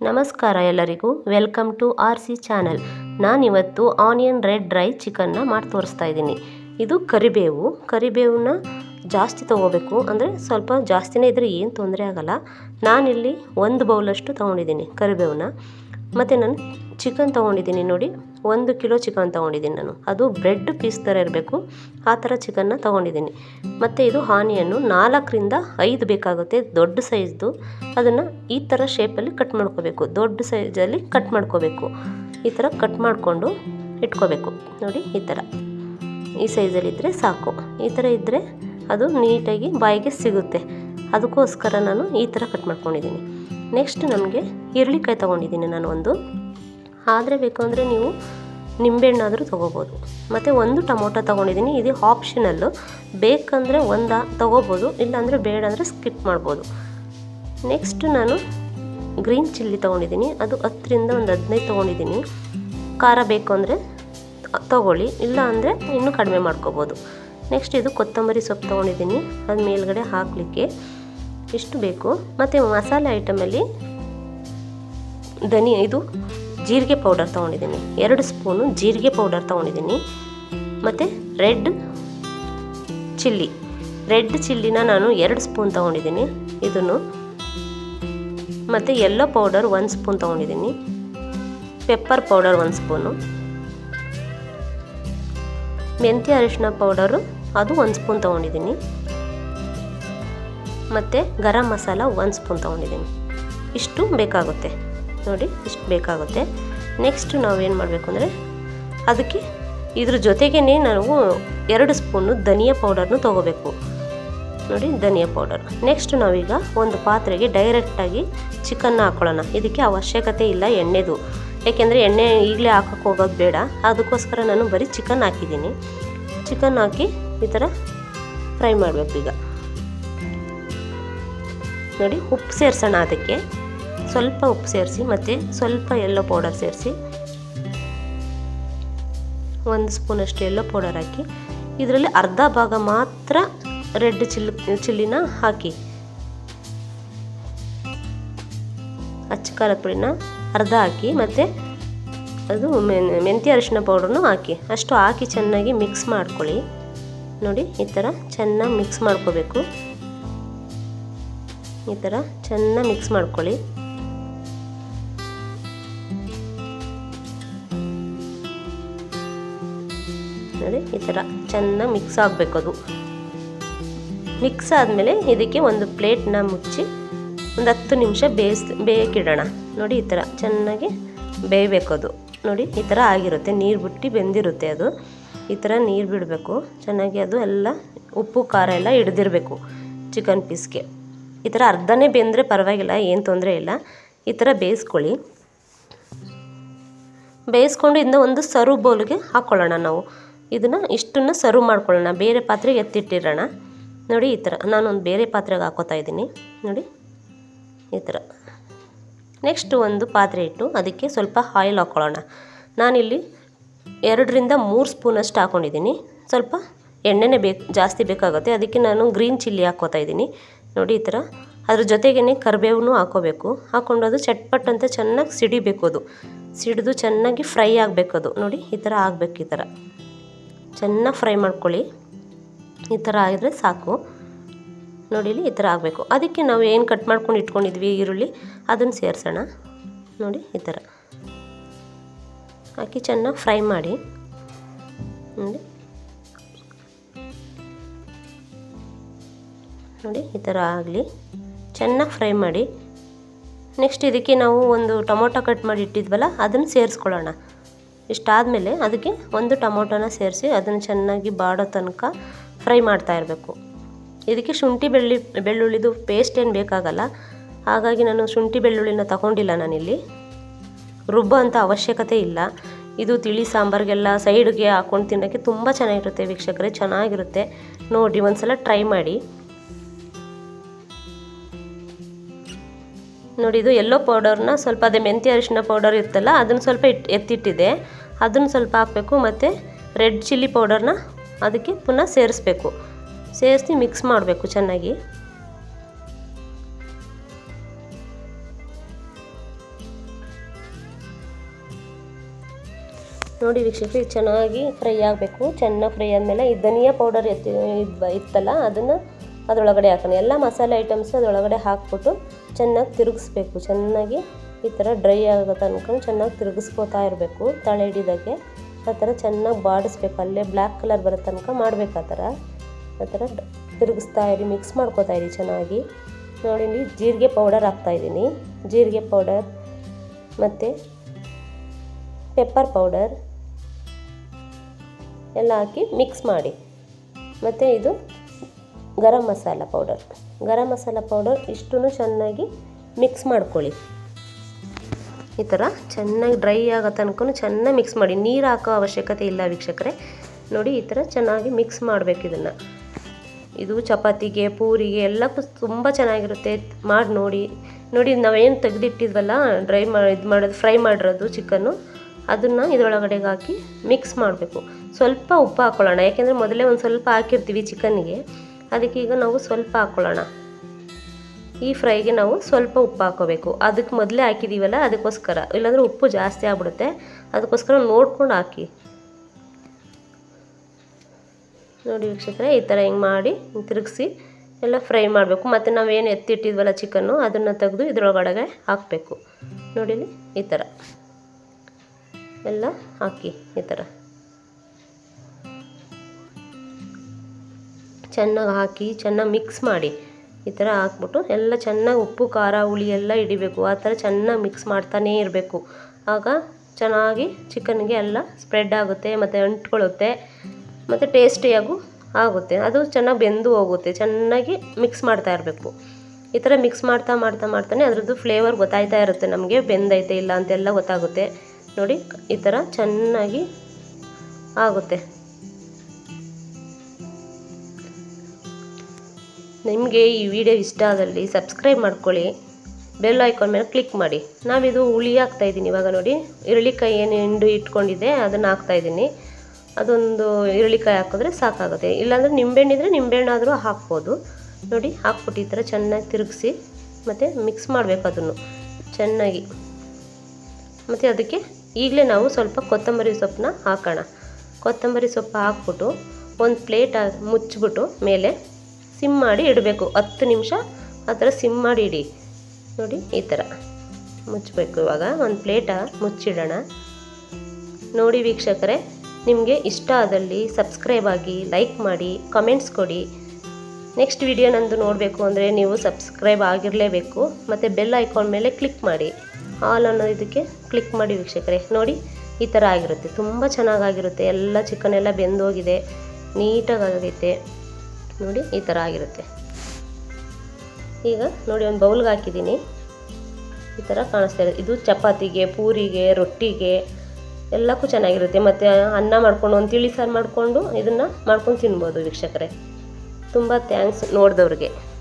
ನಮಸ್ಕಾರ ಎಲ್ಲರಿಗೂ welcome to R C channel ನಾನಿವತ್ತು ಆನಿಯನ್ ರೆಡ್ ಡ್ರೈ ಚಿಕನ್ನ ಮಾಡಿ ತೋರಿಸ್ತಾ ಇದ್ದೀನಿ ಇದು ಕರಿಬೇವು ಕರಿಬೇವನ್ನ ಜಾಸ್ತಿ ತೊಗೋಬೇಕು ಅಂದರೆ ಸ್ವಲ್ಪ ಜಾಸ್ತಿನೇ ಇದ್ದರೆ ಏನು ತೊಂದರೆ ಆಗಲ್ಲ ನಾನಿಲ್ಲಿ ಒಂದು ಬೌಲಷ್ಟು ತೊಗೊಂಡಿದ್ದೀನಿ ಕರಿಬೇವನ್ನ ಮತ್ತು ನಾನು ಚಿಕನ್ ತೊಗೊಂಡಿದ್ದೀನಿ ನೋಡಿ ಒಂದು ಕಿಲೋ ಚಿಕನ್ ತೊಗೊಂಡಿದ್ದೀನಿ ನಾನು ಅದು ಬ್ರೆಡ್ ಪೀಸ್ ಥರ ಇರಬೇಕು ಆ ಥರ ಚಿಕನ್ನ ತೊಗೊಂಡಿದ್ದೀನಿ ಮತ್ತು ಇದು ಆನಿಯನ್ನು ನಾಲ್ಕರಿಂದ ಐದು ಬೇಕಾಗುತ್ತೆ ದೊಡ್ಡ ಸೈಜ್ದು ಅದನ್ನು ಈ ಥರ ಶೇಪಲ್ಲಿ ಕಟ್ ಮಾಡ್ಕೋಬೇಕು ದೊಡ್ಡ ಸೈಜಲ್ಲಿ ಕಟ್ ಮಾಡ್ಕೋಬೇಕು ಈ ಥರ ಕಟ್ ಮಾಡಿಕೊಂಡು ಇಟ್ಕೋಬೇಕು ನೋಡಿ ಈ ಥರ ಈ ಸೈಜಲ್ಲಿದ್ದರೆ ಸಾಕು ಈ ಥರ ಇದ್ದರೆ ಅದು ನೀಟಾಗಿ ಬಾಯಿಗೆ ಸಿಗುತ್ತೆ ಅದಕ್ಕೋಸ್ಕರ ನಾನು ಈ ಥರ ಕಟ್ ಮಾಡ್ಕೊಂಡಿದ್ದೀನಿ ನೆಕ್ಸ್ಟ್ ನಮಗೆ ಈರುಳ್ಳಿಕಾಯಿ ತೊಗೊಂಡಿದ್ದೀನಿ ನಾನು ಒಂದು ಆದರೆ ಬೇಕು ಅಂದರೆ ನೀವು ನಿಂಬೆಹಣ್ಣಾದರೂ ತೊಗೋಬೋದು ಮತ್ತು ಒಂದು ಟೊಮೊಟೊ ತೊಗೊಂಡಿದ್ದೀನಿ ಇದು ಆಪ್ಷನಲ್ಲು ಬೇಕಂದರೆ ಒಂದು ತೊಗೋಬೋದು ಇಲ್ಲಾಂದರೆ ಬೇಡ ಅಂದರೆ ಸ್ಕಿಪ್ ಮಾಡ್ಬೋದು ನೆಕ್ಸ್ಟ್ ನಾನು ಗ್ರೀನ್ ಚಿಲ್ಲಿ ತೊಗೊಂಡಿದ್ದೀನಿ ಅದು ಹತ್ತರಿಂದ ಒಂದು ಹದಿನೈದು ತೊಗೊಂಡಿದ್ದೀನಿ ಖಾರ ಬೇಕು ಅಂದರೆ ತೊಗೊಳ್ಳಿ ಇಲ್ಲ ಅಂದರೆ ಇನ್ನೂ ಕಡಿಮೆ ಮಾಡ್ಕೋಬೋದು ನೆಕ್ಸ್ಟ್ ಇದು ಕೊತ್ತಂಬರಿ ಸೊಪ್ಪು ತೊಗೊಂಡಿದ್ದೀನಿ ಅದು ಮೇಲ್ಗಡೆ ಹಾಕಲಿಕ್ಕೆ ಇಷ್ಟು ಬೇಕು ಮತ್ತು ಮಸಾಲೆ ಐಟಮಲ್ಲಿ ಧನಿ ಇದು ಜೀರಿಗೆ ಪೌಡರ್ ತೊಗೊಂಡಿದ್ದೀನಿ ಎರಡು ಸ್ಪೂನು ಜೀರಿಗೆ ಪೌಡರ್ ತೊಗೊಂಡಿದ್ದೀನಿ ಮತ್ತು ರೆಡ್ ಚಿಲ್ಲಿ ರೆಡ್ ಚಿಲ್ಲಿನ ನಾನು ಎರಡು ಸ್ಪೂನ್ ತೊಗೊಂಡಿದ್ದೀನಿ ಇದನ್ನು ಮತ್ತು ಯೆಲ್ಲೋ ಪೌಡರ್ ಒಂದು ಸ್ಪೂನ್ ತೊಗೊಂಡಿದ್ದೀನಿ ಪೆಪ್ಪರ್ ಪೌಡರ್ ಒಂದು ಸ್ಪೂನು ಮೆಂತ್ಯ ಅರಿಶಿನ ಪೌಡರು ಅದು ಒಂದು ಸ್ಪೂನ್ ತೊಗೊಂಡಿದ್ದೀನಿ ಮತ್ತು ಗರಂ ಮಸಾಲ ಒಂದು ಸ್ಪೂನ್ ತೊಗೊಂಡಿದ್ದೀನಿ ಇಷ್ಟು ಬೇಕಾಗುತ್ತೆ ನೋಡಿ ಇಷ್ಟು ಬೇಕಾಗುತ್ತೆ ನೆಕ್ಸ್ಟ್ ನಾವೇನು ಮಾಡಬೇಕು ಅಂದರೆ ಅದಕ್ಕೆ ಇದ್ರ ಜೊತೆಗೇ ನಾವು ಎರಡು ಸ್ಪೂನು ಧನಿಯಾ ಪೌಡರ್ನು ತೊಗೋಬೇಕು ನೋಡಿ ಧನಿಯಾ ಪೌಡರ್ ನೆಕ್ಸ್ಟ್ ನಾವೀಗ ಒಂದು ಪಾತ್ರೆಗೆ ಡೈರೆಕ್ಟಾಗಿ ಚಿಕನ್ನ ಹಾಕ್ಕೊಳ್ಳೋಣ ಇದಕ್ಕೆ ಅವಶ್ಯಕತೆ ಇಲ್ಲ ಎಣ್ಣೆದು ಯಾಕೆಂದರೆ ಎಣ್ಣೆ ಈಗಲೇ ಹಾಕೋಕ್ಕೆ ಹೋಗೋದು ಬೇಡ ಅದಕ್ಕೋಸ್ಕರ ನಾನು ಬರೀ ಚಿಕನ್ ಹಾಕಿದ್ದೀನಿ ಚಿಕನ್ ಹಾಕಿ ಈ ಥರ ಫ್ರೈ ಮಾಡಬೇಕು ಈಗ ನೋಡಿ ಉಪ್ಪು ಸೇರಿಸೋಣ ಅದಕ್ಕೆ ಸ್ವಲ್ಪ ಉಪ್ಪು ಸೇರಿಸಿ ಮತ್ತು ಸ್ವಲ್ಪ ಎಲ್ಲೋ ಪೌಡರ್ ಸೇರಿಸಿ ಒಂದು ಸ್ಪೂನಷ್ಟು ಎಲ್ಲೋ ಪೌಡರ್ ಹಾಕಿ ಇದರಲ್ಲಿ ಅರ್ಧ ಭಾಗ ಮಾತ್ರ ರೆಡ್ ಚಿಲ್ಲಿ ಚಿಲ್ಲಿನ ಹಾಕಿ ಅಚ್ಚ ಖಾರದ ಪುಡಿನ ಅರ್ಧ ಹಾಕಿ ಮತ್ತು ಅದು ಮೆಂತ್ಯ ಅರಿಶಿನ ಪೌಡ್ರನ್ನು ಹಾಕಿ ಅಷ್ಟು ಹಾಕಿ ಚೆನ್ನಾಗಿ ಮಿಕ್ಸ್ ಮಾಡ್ಕೊಳ್ಳಿ ನೋಡಿ ಈ ಥರ ಚೆನ್ನಾಗಿ ಮಿಕ್ಸ್ ಮಾಡ್ಕೋಬೇಕು ಈ ಥರ ಚೆನ್ನಾಗಿ ಮಿಕ್ಸ್ ಮಾಡ್ಕೊಳ್ಳಿ ನೋಡಿ ಈ ಥರ ಚೆನ್ನಾಗಿ ಮಿಕ್ಸ್ ಆಗಬೇಕು ಅದು ಮಿಕ್ಸ್ ಆದಮೇಲೆ ಇದಕ್ಕೆ ಒಂದು ಪ್ಲೇಟ್ನ ಮುಚ್ಚಿ ಒಂದು ಹತ್ತು ನಿಮಿಷ ಬೇಯಿಸ್ ಬೇಯಕ್ಕಿಡೋಣ ನೋಡಿ ಈ ಥರ ಚೆನ್ನಾಗಿ ಬೇಯಬೇಕು ಅದು ನೋಡಿ ಈ ಥರ ಆಗಿರುತ್ತೆ ನೀರು ಬಿಟ್ಟು ಬೆಂದಿರುತ್ತೆ ಅದು ಈ ಥರ ನೀರು ಬಿಡಬೇಕು ಚೆನ್ನಾಗಿ ಅದು ಎಲ್ಲ ಉಪ್ಪು ಖಾರ ಎಲ್ಲ ಹಿಡ್ದಿರಬೇಕು ಚಿಕನ್ ಪೀಸ್ಗೆ ಈ ಥರ ಅರ್ಧನೇ ಬೆಂದರೆ ಪರವಾಗಿಲ್ಲ ಏನು ತೊಂದರೆ ಇಲ್ಲ ಈ ಥರ ಬೇಯಿಸ್ಕೊಳ್ಳಿ ಬೇಯಿಸ್ಕೊಂಡು ಇಂದ ಒಂದು ಸರ್ವ್ ಬೌಲ್ಗೆ ಹಾಕ್ಕೊಳ್ಳೋಣ ನಾವು ಇದನ್ನು ಇಷ್ಟನ್ನು ಸರ್ವ್ ಮಾಡ್ಕೊಳ್ಳೋಣ ಬೇರೆ ಪಾತ್ರೆಗೆ ಎತ್ತಿಟ್ಟಿರೋಣ ನೋಡಿ ಈ ಥರ ನಾನೊಂದು ಬೇರೆ ಪಾತ್ರೆಗೆ ಹಾಕೋತಾ ಇದ್ದೀನಿ ನೋಡಿ ಈ ಥರ ನೆಕ್ಸ್ಟ್ ಒಂದು ಪಾತ್ರೆ ಇಟ್ಟು ಅದಕ್ಕೆ ಸ್ವಲ್ಪ ಆಯಿಲ್ ಹಾಕ್ಕೊಳ್ಳೋಣ ನಾನಿಲ್ಲಿ ಎರಡರಿಂದ ಮೂರು ಸ್ಪೂನಷ್ಟು ಹಾಕ್ಕೊಂಡಿದ್ದೀನಿ ಸ್ವಲ್ಪ ಎಣ್ಣೆನೇ ಬೇಕು ಜಾಸ್ತಿ ಬೇಕಾಗುತ್ತೆ ಅದಕ್ಕೆ ನಾನು ಗ್ರೀನ್ ಚಿಲ್ಲಿ ಹಾಕ್ಕೋತಾ ಇದ್ದೀನಿ ನೋಡಿ ಈ ಥರ ಅದ್ರ ಜೊತೆಗೇ ಕರಿಬೇವು ಹಾಕ್ಕೋಬೇಕು ಹಾಕ್ಕೊಂಡು ಅದು ಚಟ್ಪಟ್ ಅಂತ ಚೆನ್ನಾಗಿ ಸಿಡಿಬೇಕು ಅದು ಸಿಡಿದು ಚೆನ್ನಾಗಿ ಫ್ರೈ ಆಗಬೇಕು ಅದು ನೋಡಿ ಈ ಥರ ಆಗಬೇಕು ಈ ಥರ ಚೆನ್ನಾಗಿ ಫ್ರೈ ಮಾಡ್ಕೊಳ್ಳಿ ಈ ಥರ ಆಗಿದ್ರೆ ಸಾಕು ನೋಡಿ ಇಲ್ಲಿ ಈ ಥರ ಆಗಬೇಕು ಅದಕ್ಕೆ ನಾವು ಏನು ಕಟ್ ಮಾಡ್ಕೊಂಡು ಇಟ್ಕೊಂಡಿದ್ವಿ ಈರುಳ್ಳಿ ಅದನ್ನು ಸೇರಿಸೋಣ ನೋಡಿ ಈ ಥರ ಹಾಕಿ ಚೆನ್ನಾಗಿ ಫ್ರೈ ಮಾಡಿ ನೋಡಿ ನೋಡಿ ಈ ಥರ ಆಗಲಿ ಚೆನ್ನಾಗಿ ಫ್ರೈ ಮಾಡಿ ನೆಕ್ಸ್ಟ್ ಇದಕ್ಕೆ ನಾವು ಒಂದು ಟೊಮೊಟೊ ಕಟ್ ಮಾಡಿ ಇಟ್ಟಿದ್ವಲ್ಲ ಅದನ್ನು ಸೇರಿಸ್ಕೊಳ್ಳೋಣ ಇಷ್ಟಾದಮೇಲೆ ಅದಕ್ಕೆ ಒಂದು ಟೊಮೊಟೊನ ಸೇರಿಸಿ ಅದನ್ನು ಚೆನ್ನಾಗಿ ಬಾಡೋ ತನಕ ಫ್ರೈ ಮಾಡ್ತಾ ಇರಬೇಕು ಇದಕ್ಕೆ ಶುಂಠಿ ಬೆಳ್ಳಿ ಬೆಳ್ಳುಳ್ಳಿದು ಪೇಸ್ಟ್ ಏನು ಬೇಕಾಗಲ್ಲ ಹಾಗಾಗಿ ನಾನು ಶುಂಠಿ ಬೆಳ್ಳುಳ್ಳಿನ ತಗೊಂಡಿಲ್ಲ ನಾನಿಲ್ಲಿ ರುಬ್ಬೋ ಅಂಥ ಅವಶ್ಯಕತೆ ಇಲ್ಲ ಇದು ತಿಳಿ ಸಾಂಬಾರಿಗೆಲ್ಲ ಸೈಡ್ಗೆ ಹಾಕ್ಕೊಂಡು ತಿನ್ನೋಕ್ಕೆ ತುಂಬ ಚೆನ್ನಾಗಿರುತ್ತೆ ವೀಕ್ಷಕರೇ ಚೆನ್ನಾಗಿರುತ್ತೆ ನೋಡಿ ಒಂದ್ಸಲ ಟ್ರೈ ಮಾಡಿ ನೋಡಿ ಇದು ಎಲ್ಲೋ ಪೌಡರ್ನ ಸ್ವಲ್ಪ ಅದೇ ಮೆಂತ್ಯ ಅರಿಶಿನ ಪೌಡರ್ ಇರ್ತಲ್ಲ ಅದನ್ನು ಸ್ವಲ್ಪ ಇಟ್ಟು ಎತ್ತಿಟ್ಟಿದೆ ಅದನ್ನು ಸ್ವಲ್ಪ ಹಾಕಬೇಕು ಮತ್ತು ರೆಡ್ ಚಿಲ್ಲಿ ಪೌಡರ್ನ ಅದಕ್ಕೆ ಪುನಃ ಸೇರಿಸ್ಬೇಕು ಸೇರಿಸಿ ಮಿಕ್ಸ್ ಮಾಡಬೇಕು ಚೆನ್ನಾಗಿ ನೋಡಿ ವೀಕ್ಷಕರು ಇದು ಚೆನ್ನಾಗಿ ಫ್ರೈ ಆಗಬೇಕು ಚೆನ್ನಾಗಿ ಫ್ರೈ ಆದಮೇಲೆ ಈ ಧನಿಯಾ ಪೌಡರ್ ಎತ್ತಿ ಇದ್ ಇತ್ತಲ್ಲ ಅದನ್ನು ಅದರೊಳಗಡೆ ಹಾಕೋಣ ಎಲ್ಲ ಮಸಾಲೆ ಐಟಮ್ಸ್ ಅದರೊಳಗಡೆ ಹಾಕ್ಬಿಟ್ಟು ಚೆನ್ನಾಗಿ ತಿರುಗಿಸ್ಬೇಕು ಚೆನ್ನಾಗಿ ಈ ಥರ ಡ್ರೈ ಆಗೋ ತನಕ ಚೆನ್ನಾಗಿ ತಿರುಗಿಸ್ಕೋತಾ ಇರಬೇಕು ತಳೆ ಹಿಡಿದಾಗೆ ಆ ಥರ ಚೆನ್ನಾಗಿ ಬಾಡಿಸ್ಬೇಕು ಅಲ್ಲೇ ಬ್ಲ್ಯಾಕ್ ಕಲರ್ ಬರೋ ತನಕ ಮಾಡಬೇಕು ಆ ಥರ ಆ ಥರ ತಿರುಗಿಸ್ತಾ ಇರಿ ಮಿಕ್ಸ್ ಮಾಡ್ಕೋತಾ ಇರಿ ಚೆನ್ನಾಗಿ ನೋಡಿ ಇಲ್ಲಿ ಜೀರಿಗೆ ಪೌಡರ್ ಹಾಕ್ತಾಯಿದ್ದೀನಿ ಜೀರಿಗೆ ಪೌಡರ್ ಮತ್ತು ಪೆಪ್ಪರ್ ಪೌಡರ್ ಎಲ್ಲ ಹಾಕಿ ಮಿಕ್ಸ್ ಮಾಡಿ ಮತ್ತು ಇದು ಗರಂ ಮಸಾಲ ಪೌಡರ್ ಗರಂ ಮಸಾಲ ಪೌಡರ್ ಇಷ್ಟೂ ಚೆನ್ನಾಗಿ ಮಿಕ್ಸ್ ಮಾಡ್ಕೊಳ್ಳಿ ಈ ಥರ ಚೆನ್ನಾಗಿ ಡ್ರೈ ಆಗೋ ತನಕ ಚೆನ್ನಾಗಿ ಮಿಕ್ಸ್ ಮಾಡಿ ನೀರು ಹಾಕೋ ಅವಶ್ಯಕತೆ ಇಲ್ಲ ವೀಕ್ಷಕರೇ ನೋಡಿ ಈ ಥರ ಚೆನ್ನಾಗಿ ಮಿಕ್ಸ್ ಮಾಡಬೇಕು ಇದನ್ನು ಇದು ಚಪಾತಿಗೆ ಪೂರಿಗೆ ಎಲ್ಲಕ್ಕೂ ತುಂಬ ಚೆನ್ನಾಗಿರುತ್ತೆ ಮಾಡಿ ನೋಡಿ ನೋಡಿ ನಾವೇನು ತೆಗೆದಿಟ್ಟಿದ್ವಲ್ಲ ಡ್ರೈ ಮಾಡಿ ಇದು ಮಾಡೋದು ಫ್ರೈ ಮಾಡಿರೋದು ಚಿಕನ್ನು ಅದನ್ನು ಇದರೊಳಗಡೆಗೆ ಹಾಕಿ ಮಿಕ್ಸ್ ಮಾಡಬೇಕು ಸ್ವಲ್ಪ ಉಪ್ಪು ಹಾಕ್ಕೊಳ್ಳೋಣ ಯಾಕೆಂದರೆ ಮೊದಲೇ ಒಂದು ಸ್ವಲ್ಪ ಹಾಕಿರ್ತೀವಿ ಚಿಕನ್ನಿಗೆ ಅದಕ್ಕೆ ಈಗ ನಾವು ಸ್ವಲ್ಪ ಹಾಕ್ಕೊಳ್ಳೋಣ ಈ ಫ್ರೈಗೆ ನಾವು ಸ್ವಲ್ಪ ಉಪ್ಪು ಹಾಕೋಬೇಕು ಅದಕ್ಕೆ ಮೊದಲೇ ಹಾಕಿದ್ದೀವಲ್ಲ ಅದಕ್ಕೋಸ್ಕರ ಇಲ್ಲಾಂದರೆ ಉಪ್ಪು ಜಾಸ್ತಿ ಆಗ್ಬಿಡುತ್ತೆ ಅದಕ್ಕೋಸ್ಕರ ನೋಡ್ಕೊಂಡು ಹಾಕಿ ನೋಡಿ ವೀಕ್ಷಕರೇ ಈ ಥರ ಹಿಂಗೆ ಮಾಡಿ ತಿರುಗಿಸಿ ಎಲ್ಲ ಫ್ರೈ ಮಾಡಬೇಕು ಮತ್ತು ನಾವೇನು ಎತ್ತಿಟ್ಟಿದ್ವಲ್ಲ ಚಿಕನ್ನು ಅದನ್ನು ತೆಗೆದು ಇದ್ರೊಳಗಡೆಗೆ ಹಾಕಬೇಕು ನೋಡಿಲಿ ಈ ಥರ ಎಲ್ಲ ಹಾಕಿ ಈ ಥರ ಚೆನ್ನಾಗಿ ಹಾಕಿ ಚೆನ್ನಾಗಿ ಮಿಕ್ಸ್ ಮಾಡಿ ಈ ಥರ ಹಾಕ್ಬಿಟ್ಟು ಎಲ್ಲ ಚೆನ್ನಾಗಿ ಉಪ್ಪು ಖಾರ ಹುಳಿ ಎಲ್ಲ ಹಿಡಿಬೇಕು ಆ ಥರ ಚೆನ್ನಾಗಿ ಮಿಕ್ಸ್ ಮಾಡ್ತಾನೇ ಇರಬೇಕು ಆಗ ಚೆನ್ನಾಗಿ ಚಿಕನ್ಗೆ ಎಲ್ಲ ಸ್ಪ್ರೆಡ್ ಆಗುತ್ತೆ ಮತ್ತು ಅಂಟ್ಕೊಳ್ಳುತ್ತೆ ಮತ್ತು ಟೇಸ್ಟಿಯಾಗೂ ಆಗುತ್ತೆ ಅದು ಚೆನ್ನಾಗಿ ಬೆಂದು ಹೋಗುತ್ತೆ ಚೆನ್ನಾಗಿ ಮಿಕ್ಸ್ ಮಾಡ್ತಾ ಇರಬೇಕು ಈ ಥರ ಮಿಕ್ಸ್ ಮಾಡ್ತಾ ಮಾಡ್ತಾ ಮಾಡ್ತಾನೆ ಅದರದ್ದು ಫ್ಲೇವರ್ ಗೊತ್ತಾಯ್ತಾ ಇರುತ್ತೆ ನಮಗೆ ಬೆಂದೈತೆ ಇಲ್ಲ ಅಂತೆಲ್ಲ ಗೊತ್ತಾಗುತ್ತೆ ನೋಡಿ ಈ ಥರ ಚೆನ್ನಾಗಿ ಆಗುತ್ತೆ ನಿಮಗೆ ಈ ವಿಡಿಯೋ ಇಷ್ಟ ಆದಲ್ಲಿ ಸಬ್ಸ್ಕ್ರೈಬ್ ಮಾಡ್ಕೊಳ್ಳಿ ಬೆಲ್ ಐಕಾನ್ ಮೇಲೆ ಕ್ಲಿಕ್ ಮಾಡಿ ನಾವಿದು ಹುಳಿ ಹಾಕ್ತಾಯಿದ್ದೀನಿ ಇವಾಗ ನೋಡಿ ಈರುಳ್ಳಿಕಾಯಿ ಏನು ಹಿಂಡು ಇಟ್ಕೊಂಡಿದ್ದೆ ಅದನ್ನು ಹಾಕ್ತಾಯಿದ್ದೀನಿ ಅದೊಂದು ಈರುಳ್ಳಿಕಾಯಿ ಹಾಕಿದ್ರೆ ಸಾಕಾಗುತ್ತೆ ಇಲ್ಲಾಂದರೆ ನಿಂಬೆಹಣ್ಣಿದ್ರೆ ನಿಂಬೆಹಣ್ಣಾದರೂ ಹಾಕ್ಬೋದು ನೋಡಿ ಹಾಕ್ಬಿಟ್ಟು ಈ ಥರ ಚೆನ್ನಾಗಿ ತಿರುಗಿಸಿ ಮತ್ತು ಮಿಕ್ಸ್ ಮಾಡಬೇಕು ಅದನ್ನು ಚೆನ್ನಾಗಿ ಮತ್ತು ಅದಕ್ಕೆ ಈಗಲೇ ನಾವು ಸ್ವಲ್ಪ ಕೊತ್ತಂಬರಿ ಸೊಪ್ಪನ್ನ ಹಾಕೋಣ ಕೊತ್ತಂಬರಿ ಸೊಪ್ಪು ಹಾಕ್ಬಿಟ್ಟು ಒಂದು ಪ್ಲೇಟ್ ಮುಚ್ಚಿಬಿಟ್ಟು ಮೇಲೆ ಸಿಮ್ ಮಾಡಿ ಇಡಬೇಕು ಹತ್ತು ನಿಮಿಷ ಆ ಥರ ಸಿಮ್ ಮಾಡಿ ಇಡಿ ನೋಡಿ ಈ ಥರ ಮುಚ್ಚಬೇಕು ಇವಾಗ ಒಂದು ಪ್ಲೇಟ ಮುಚ್ಚಿಡೋಣ ನೋಡಿ ವೀಕ್ಷಕರೇ ನಿಮಗೆ ಇಷ್ಟ ಆದಲ್ಲಿ ಸಬ್ಸ್ಕ್ರೈಬ್ ಆಗಿ ಲೈಕ್ ಮಾಡಿ ಕಮೆಂಟ್ಸ್ ಕೊಡಿ ನೆಕ್ಸ್ಟ್ ವಿಡಿಯೋ ನಂದು ನೋಡಬೇಕು ಅಂದರೆ ನೀವು ಸಬ್ಸ್ಕ್ರೈಬ್ ಆಗಿರಲೇಬೇಕು ಮತ್ತು ಬೆಲ್ ಐಕಾನ್ ಮೇಲೆ ಕ್ಲಿಕ್ ಮಾಡಿ ಆಲ್ ಅನ್ನೋ ಇದಕ್ಕೆ ಕ್ಲಿಕ್ ಮಾಡಿ ವೀಕ್ಷಕರೇ ನೋಡಿ ಈ ಥರ ಆಗಿರುತ್ತೆ ತುಂಬ ಚೆನ್ನಾಗಾಗಿರುತ್ತೆ ಎಲ್ಲ ಚಿಕನ್ ಎಲ್ಲ ಬೆಂದೋಗಿದೆ ನೀಟಾಗಿ ಆಗೈತೆ ನೋಡಿ ಈ ಥರ ಆಗಿರುತ್ತೆ ಈಗ ನೋಡಿ ಒಂದು ಬೌಲ್ಗೆ ಹಾಕಿದ್ದೀನಿ ಈ ಥರ ಕಾಣಿಸ್ತಾ ಇದೆ ಇದು ಚಪಾತಿಗೆ ಪೂರಿಗೆ ರೊಟ್ಟಿಗೆ ಎಲ್ಲಕ್ಕೂ ಚೆನ್ನಾಗಿರುತ್ತೆ ಮತ್ತು ಅನ್ನ ಮಾಡ್ಕೊಂಡು ಒಂದು ತಿಳಿ ಸಾರು ಮಾಡಿಕೊಂಡು ಇದನ್ನು ಮಾಡ್ಕೊಂಡು ತಿನ್ಬೋದು ವೀಕ್ಷಕರೇ ತುಂಬ ಥ್ಯಾಂಕ್ಸ್ ನೋಡಿದವ್ರಿಗೆ